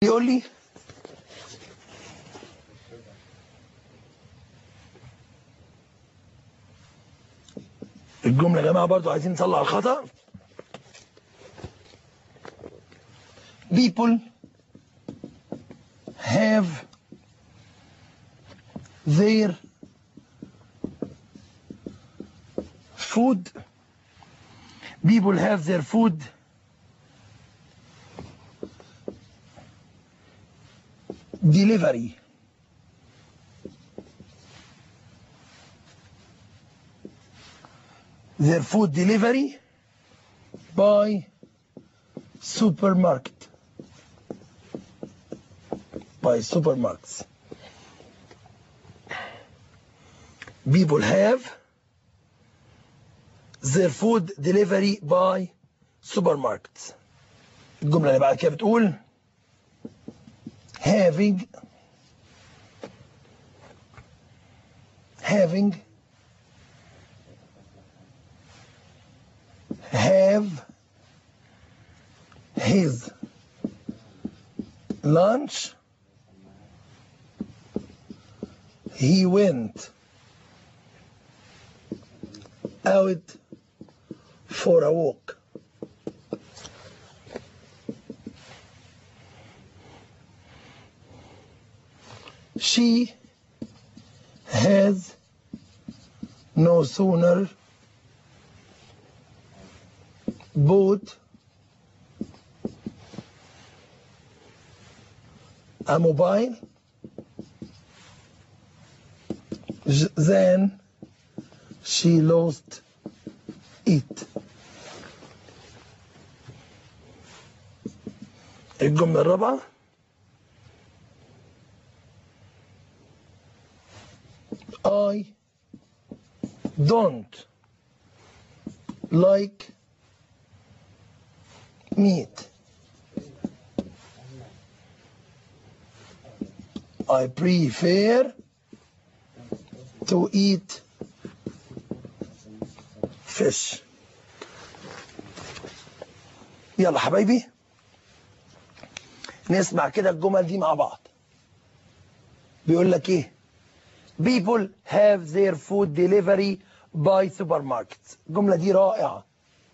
يقول لي الجملة يا جماعة برضو عايزين نطلع الخطأ people have their food people have their food delivery their food delivery by supermarket by supermarkets people have their food delivery by supermarkets الجملة اللي بعد كده بتقول having having have his lunch he went out for a walk she has no sooner bought a mobile j- than she lost it الجملة الرابعة I don't like meat. I prefer to eat fish. يلا حبايبي نسمع كده الجمل دي مع بعض بيقول لك ايه people have their food delivery by supermarkets الجملة دي رائعة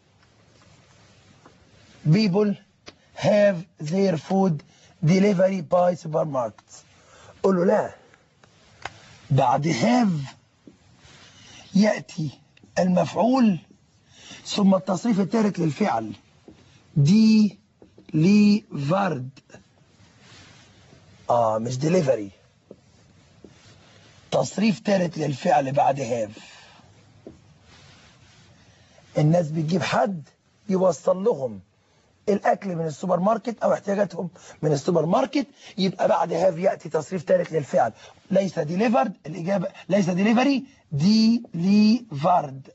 people have their food delivery by supermarkets قول له لا بعد have يأتي المفعول ثم التصريف الثالث للفعل دي لي فرد اه مش ديليفري تصريف ثالث للفعل بعد هاف الناس بتجيب حد يوصل لهم الاكل من السوبر ماركت او احتياجاتهم من السوبر ماركت يبقى بعد هاف ياتي تصريف ثالث للفعل ليس ديليفرد الاجابه ليس ديليفري دي لي فرد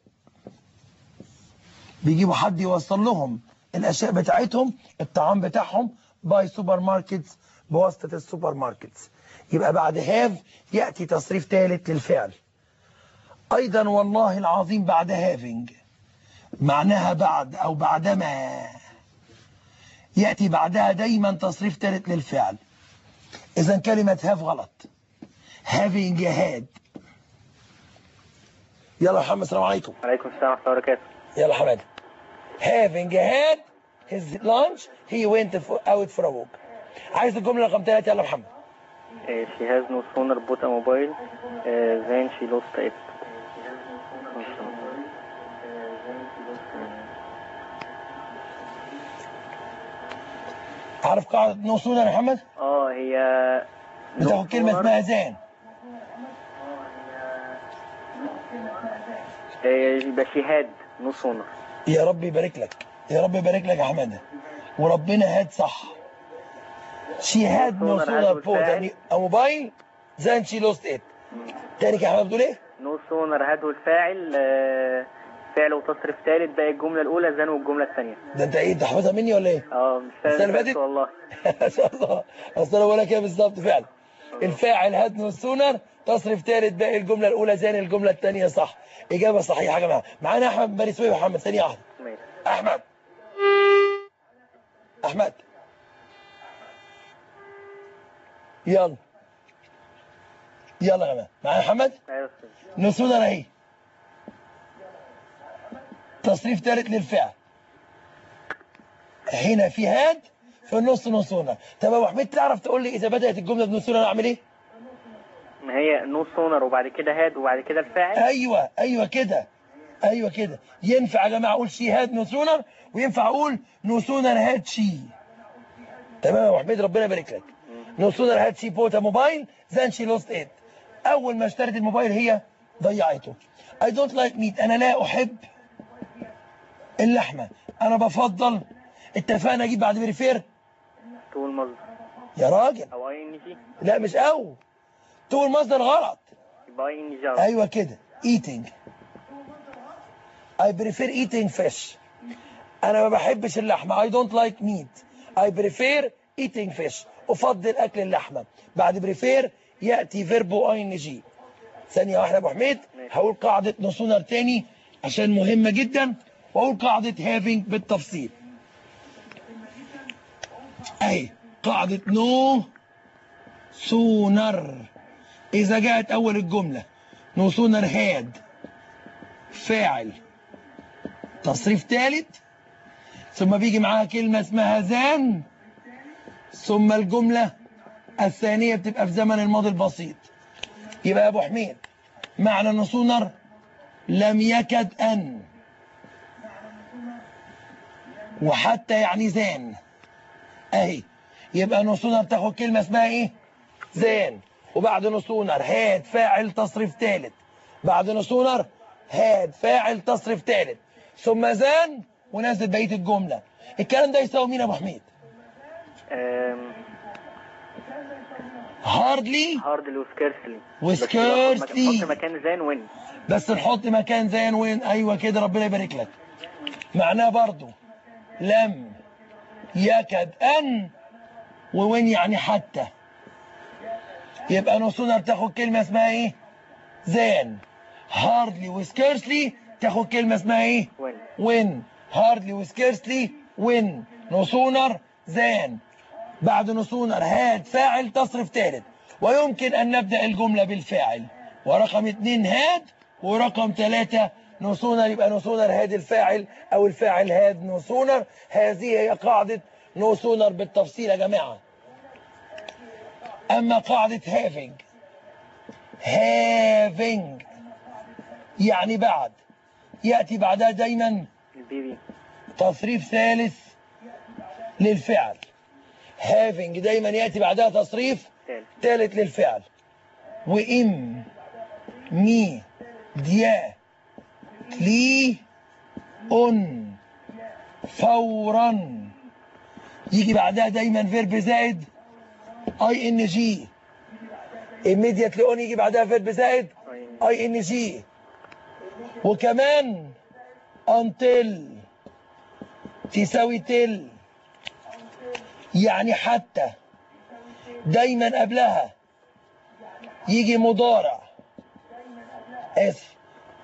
بيجيبوا حد يوصل لهم الاشياء بتاعتهم الطعام بتاعهم باي سوبر ماركتس بواسطه السوبر ماركتس يبقى بعد هاف ياتي تصريف ثالث للفعل ايضا والله العظيم بعد هافنج معناها بعد او بعدما ياتي بعدها دايما تصريف ثالث للفعل اذا كلمه هاف غلط having had يلا يا محمد السلام عليكم عليكم السلام ورحمة الله وبركاته يلا حماد having had his lunch he went for, out for a walk عايز الجملة رقم ثلاثة يلا يا محمد Eh, she has no sooner bought a mobile uh, than she lost it عارف قاعدة نو سونر يا محمد اه هي no بتاخد كلمة sooner- اسمها زان eh, يبقى she had no sooner يا رب يبارك لك يا رب يبارك لك يا حمادة وربنا هاد صح she had no sooner sooner had bought والفاعل. a mobile than she lost it تاني يا حماد بتقول ايه؟ no sooner had الفاعل آه، فعل وتصريف ثالث باقي الجملة الأولى زان والجملة الثانية ده انت ايه انت حافظها مني ولا ايه؟ اه مش السنة فاهم اللي بس فاتت؟ والله ما شاء الله اصل انا بقول لك ايه بالظبط فعلا الفاعل هاد نو سونر تصريف ثالث باقي الجمله الاولى زي الجمله الثانيه صح اجابه صحيحه يا جماعه معانا احمد من بني سويف محمد ثانيه واحده ماشي احمد احمد يلا يلا يا جماعه معايا يا محمد ايوه يا استاذ نصونر اهي تصريف ثالث للفعل هنا في هاد في النص نصونر طب يا ابو حميد تعرف تقول لي اذا بدات الجمله بنصونر اعمل ايه ما هي نو سونر وبعد كده هاد وبعد كده الفاعل ايوه ايوه كده ايوه كده ينفع يا جماعه اقول شي هاد نو سونر وينفع اقول نو سونر هاد شي تمام يا ابو حميد ربنا يبارك لك نو سونر هاد شي بوت موبايل ذان شي لوست ات اول ما اشترت الموبايل هي ضيعته اي دونت لايك ميت انا لا احب اللحمه انا بفضل اتفقنا اجيب بعد بريفير طول مصدر يا راجل او اي ان جي لا مش او تقول مصدر غلط يبقى اي ان جي على طول. ايوه كده eating I prefer eating fish انا ما بحبش اللحمه I don't like meat I prefer eating fish افضل اكل اللحمه بعد prefer ياتي فيربو اي ان جي ثانيه واحده يا ابو حميد ماشي. هقول قاعده نصونر تاني عشان مهمه جدا واقول قاعده having بالتفصيل اهي قاعده نو سونر إذا جاءت أول الجملة نو سونر هاد فاعل تصريف ثالث ثم بيجي معاها كلمة اسمها ذان ثم الجملة الثانية بتبقى في زمن الماضي البسيط يبقى يا أبو حميد معنى نو سونر لم يكد أن وحتى يعني ذان أهي يبقى نو سونر تاخد كلمة اسمها إيه؟ زين وبعد نصونر هاد فاعل تصريف ثالث بعد نصونر هاد فاعل تصريف ثالث ثم زان ونزل بقيه الجمله الكلام ده يساوي مين يا ابو حميد أم، هاردلي هاردلي وسكيرسلي وسكيرسلي. حط مكان زان وين بس نحط مكان زان وين ايوه كده ربنا يبارك لك معناه برضو لم يكد ان ووين يعني حتى يبقى نصونر تاخد كلمه اسمها ايه زان هاردلي وسكيرسلي تاخد كلمه اسمها ايه وين وين هاردلي وسكيرسلي وين نصونر زان بعد نصونر هاد فاعل تصرف ثالث ويمكن أن نبدأ الجملة بالفاعل ورقم اتنين هاد ورقم ثلاثة نصونر يبقى نصونر هاد الفاعل أو الفاعل هاد نصونر هذه هي قاعدة نصونر بالتفصيل يا جماعة أما قاعدة having having يعني بعد يأتي بعدها دايما البيبي تصريف ثالث للفعل having دايما يأتي بعدها تصريف ثالث ثالث للفعل وإم مي ديا لي أن فورا يجي بعدها دايما فيرب زائد اي ان جي immediately on يجي بعدها فيرب زائد أي- اي ان جي وكمان until تساوي تل يعني حتى دايما قبلها يجي مضارع اسف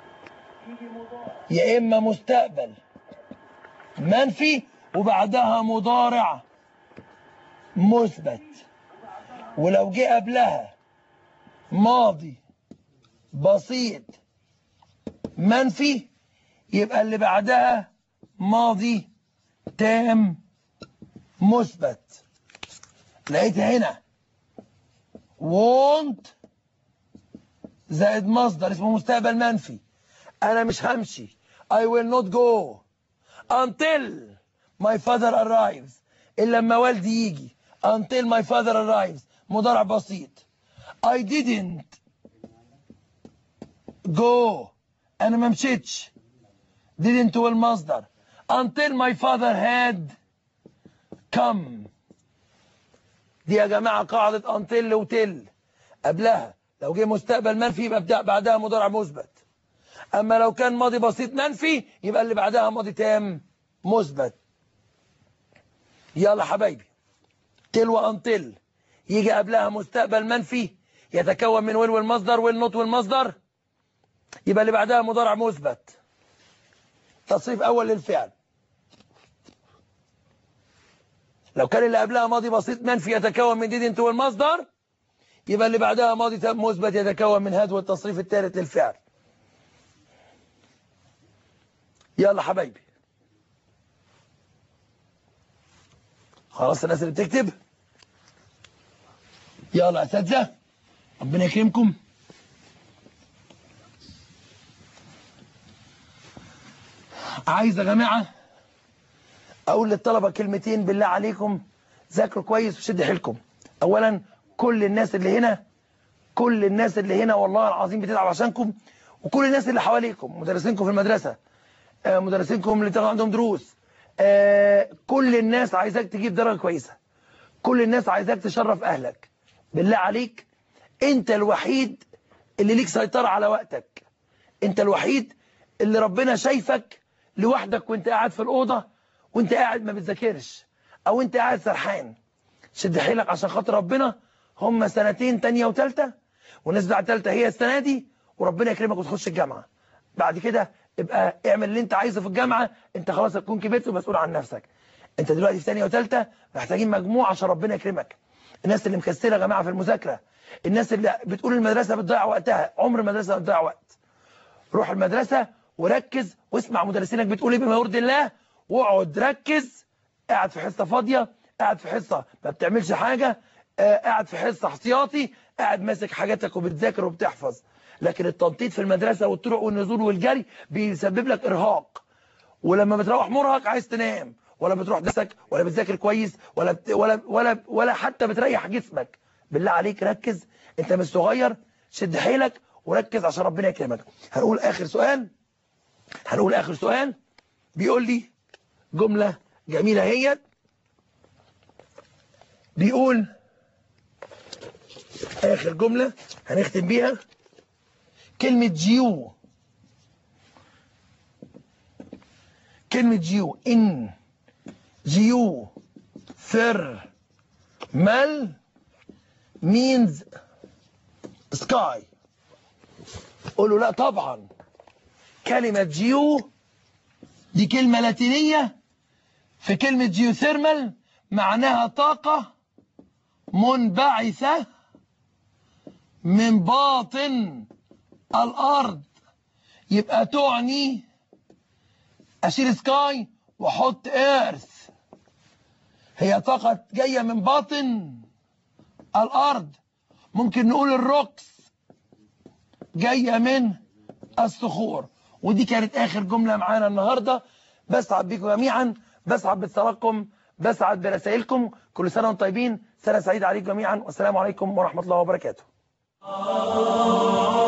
يا اما مستقبل منفي وبعدها مضارع مثبت ولو جه قبلها ماضي بسيط منفي يبقى اللي بعدها ماضي تام مثبت لقيتها هنا won't زائد مصدر اسمه مستقبل منفي انا مش همشي I will not go until my father arrives الا لما والدي يجي until my father arrives مضارع بسيط I didn't go انا ما مشيتش didn't هو المصدر until my father had come دي يا جماعة قاعدة until وتل قبلها لو جه مستقبل منفي يبقى بدا- بعدها مضارع مثبت اما لو كان ماضي بسيط منفي يبقى اللي بعدها ماضي تام مثبت يلا حبايبي تل وانتل يجي قبلها مستقبل منفي يتكون من ويل والمصدر والنوت والمصدر يبقى اللي بعدها مضارع مثبت تصريف اول للفعل لو كان اللي قبلها ماضي بسيط منفي يتكون من ديد انت والمصدر يبقى اللي بعدها ماضي تام مثبت يتكون من هاد والتصريف الثالث للفعل يلا حبايبي خلاص الناس اللي بتكتب يلا يا اساتذه ربنا يكرمكم عايز يا جماعه اقول للطلبه كلمتين بالله عليكم ذاكروا كويس وشد حيلكم اولا كل الناس اللي هنا كل الناس اللي هنا والله العظيم بتتعب عشانكم وكل الناس اللي حواليكم مدرسينكم في المدرسه آه، مدرسينكم اللي تاخد عندهم دروس آه، كل الناس عايزاك تجيب درجه كويسه كل الناس عايزاك تشرف اهلك بالله عليك انت الوحيد اللي ليك سيطره على وقتك انت الوحيد اللي ربنا شايفك لوحدك وانت قاعد في الاوضه وانت قاعد ما بتذاكرش او انت قاعد سرحان شد حيلك عشان خاطر ربنا هم سنتين تانية وتالتة والناس بتاع تالتة هي السنة دي وربنا يكرمك وتخش الجامعة بعد كده ابقى اعمل اللي انت عايزه في الجامعة انت خلاص هتكون كبرت ومسؤول عن نفسك انت دلوقتي في ثانيه وثالثه محتاجين مجموع عشان ربنا يكرمك الناس اللي مكسله يا جماعه في المذاكره الناس اللي بتقول المدرسه بتضيع وقتها عمر المدرسه ما بتضيع وقت روح المدرسه وركز واسمع مدرسينك بتقول ايه بما يرضي الله واقعد ركز قاعد في حصه فاضيه قاعد في حصه ما بتعملش حاجه آه، قاعد في حصه احتياطي قاعد ماسك حاجاتك وبتذاكر وبتحفظ لكن التنطيط في المدرسه والطرق والنزول والجري بيسبب لك ارهاق ولما بتروح مرهق عايز تنام ولا بتروح درسك ولا بتذاكر كويس ولا بت... ولا ولا ولا حتى بتريح جسمك بالله عليك ركز انت مش صغير شد حيلك وركز عشان ربنا يكرمك هنقول اخر سؤال هنقول اخر سؤال بيقول لي جملة جميلة هي بيقول اخر جملة هنختم بيها كلمة جيو كلمة جيو إن جيو فر مال means sky قول له لا طبعا كلمة جيو دي كلمة لاتينية في كلمة جيوثيرمال معناها طاقة منبعثة من باطن الأرض يبقى تعني أشيل سكاي وأحط إيرث هي طاقة جاية من باطن الأرض ممكن نقول الروكس جاية من الصخور ودي كانت آخر جملة معانا النهاردة بسعد بكم جميعا بسعد باتصالاتكم بسعد برسائلكم كل سنة وانتم طيبين سنة سعيدة عليكم جميعا والسلام عليكم ورحمة الله وبركاته